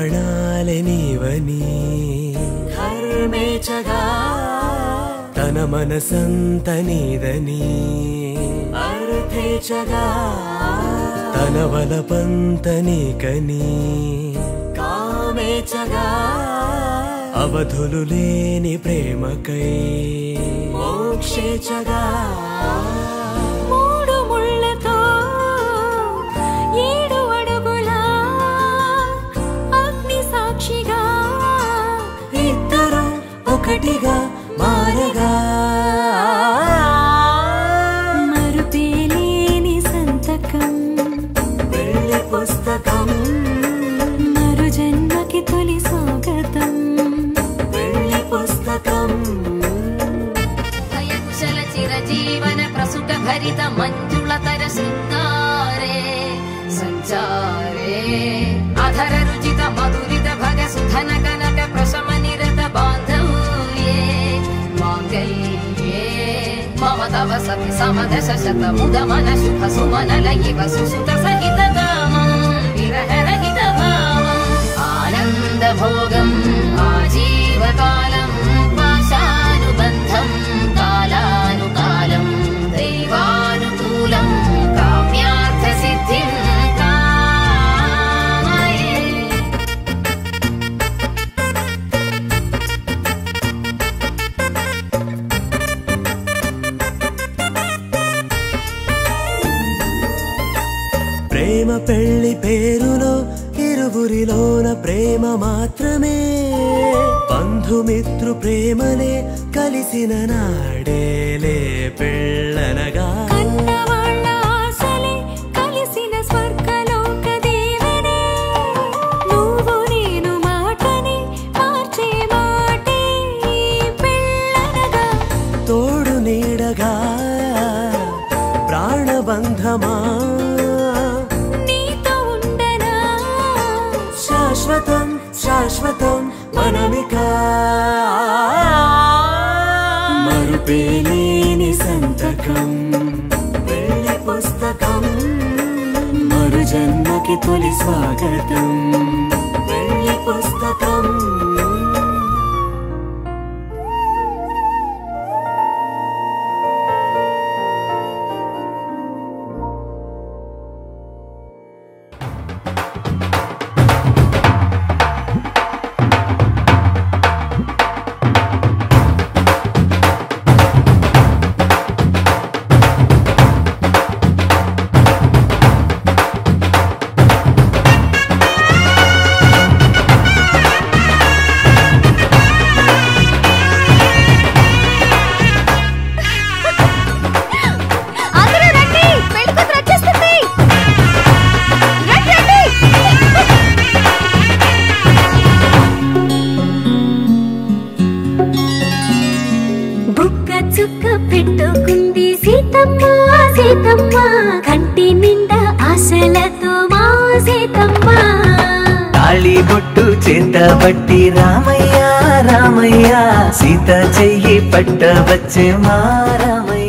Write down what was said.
ప్రాణాలే నీవని ధర్మేచగా తన మనసంత నీదని అర్థేచగా తన వలపంత నీకని కామేచగా అవధులు లేని ప్రేమకై మోక్షేచగా మూడు ముళ్ళతో ఏడు అడుగుల అగ్ని సాక్షిగా ఇద్దరు ఒకటిగా మారగా మరుపేలేని సంతకం వెళ్ళి పుస్తకం మరు జన్మకి తొలి స్వాగతం వెళ్ళి పుస్తకం భయంచల చిరజీవన ప్రసుట భరిత మంజుళతర శృంగారే సంచారే అధర రుచిత మధురిత భగ సుధన కనక ప్రశమ నిరత బాంధవ్యే మాంగళ్యే మమ తవ సతి సమదశ శత ముద మన శుభ సుమనల ఇవ సుసుత సహిత కామం విరహరహిత భావం ఆనంద భోగం ఆజీవకాలం పాశానుబంధం కాలానుకాలం దైవానుకూలం కామ్యార్థ సిద్ధిం కామయే ప్రేమ పెళ్లి పేరులో ఇరువురిలోన ప్రేమ మాత్రమే బంధుమిత్రు ప్రేమలే కలిసిన నాడేలే పెళ్ళనగా కన్నవాళ్ళ ఆశలే కలిసిన స్వర్గలోక దేవనే నువ్వు నేను మాటని మార్చే మాటే పెళ్ళనగా తోడు నీడగా ప్రాణబంధమా నీతో ఉండనా శాశ్వతం శాశ్వతం మనమిక మరుపేలేని సంతకం వెళ్ళి పుస్తకం మరు జన్మకి తొలి స్వాగతం వెళ్ళి పుస్తకం అందరూ రండి పెళ్లి కూతురు వచ్చేస్తుంది రండి రండి బుక్క చుక్క పెట్టుకుంది సీతమ్మ సీతమ్మ కంటి నిండా ఆశలతో మా సీతమ్మ తాళి బొట్టు చేత బట్టి రామయ్య రామయ్య సీత చెయ్యి పట్ట వచ్చే మా రామయ్య